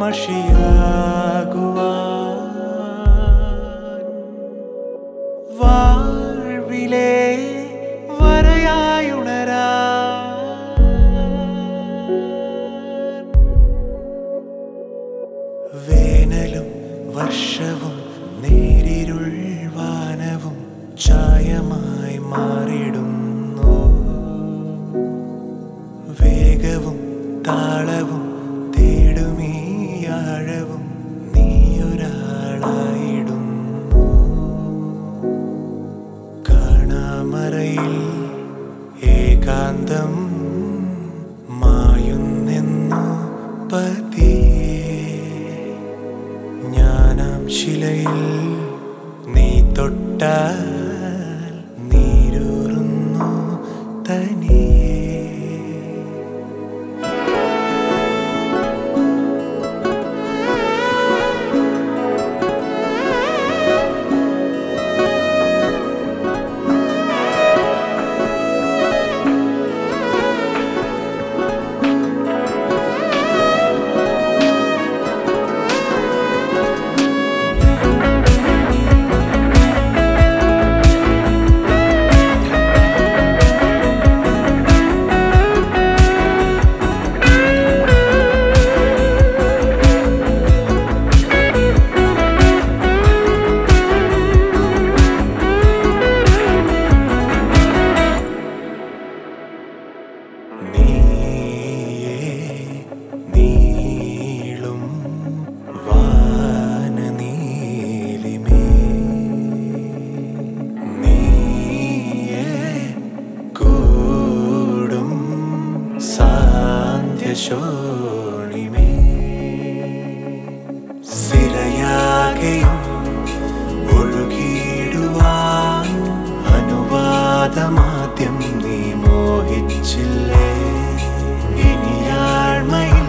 മഷിയാകുവാൻ വാഴ്വിലെ വരയായുണരാ വേനലും വർഷവും നേരിരുൾ വാനവും ചായമായി മാറിടുന്നു വേഗവും താളവും തേടുമീ ആഴവും നീയൊരാളായിടുന്നു കാണാമറയിൽ ഏകാന്തം മായുന്നെന്നു പതിയെ ഞാനാം ശിലയിൽ നീ തൊട്ടാൽ നീരൂറുന്നു തനിയേ നീയേ നീളും വാനനീലിമേ നീയേ കൂടും സാന്ധ്യശോണിമേ സിരയാകെയും ഒഴുകിയിടുവാൻ അനുവാദമാദ്യം നീ മോഹിച്ചില്ലേ ഇനിയാഴ്മയിൽ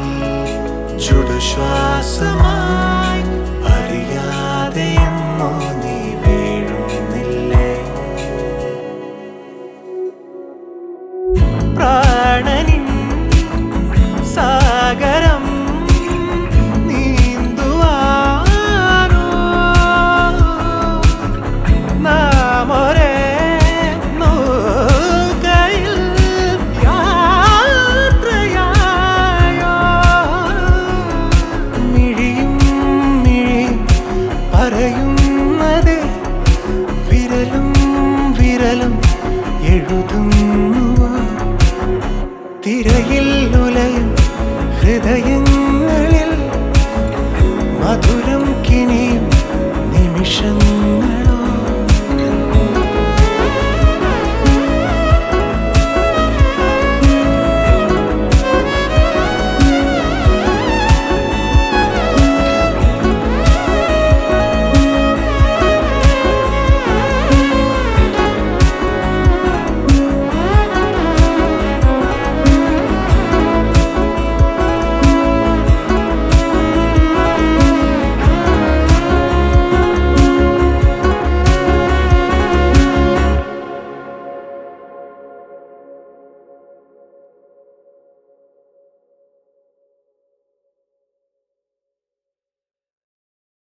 ചുടുശ്വാസമായി അറിയാതെ എന്നോ നീ വീഴുന്നില്ലേ പ്രാണനിൻ സാഗരം നീന്തുവാനോ നാം ഒരേ നൗകയിൽ യാത്രയായോ മിഴിയും മിഴി പറയുന്നത് വിരലും വിരലും എഴുതുന്നുവോ തിരയിൽ ഉലയും ഹൃദയങ്ങളിൽ മധുരം കിനിയും നിമിഷങ്ങൾ